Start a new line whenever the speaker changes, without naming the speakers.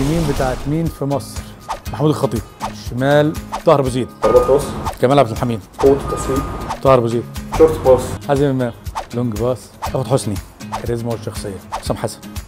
اليمين بتاعت مين في مصر محمود الخطيب الشمال طاهر ابو زيد
ضربات راس
كمال عبد الحميد
قوة التصوير
طاهر ابو زيد
شورت باص
حازم امام لونج باس احمد حسني كاريزما والشخصيه حسام حسن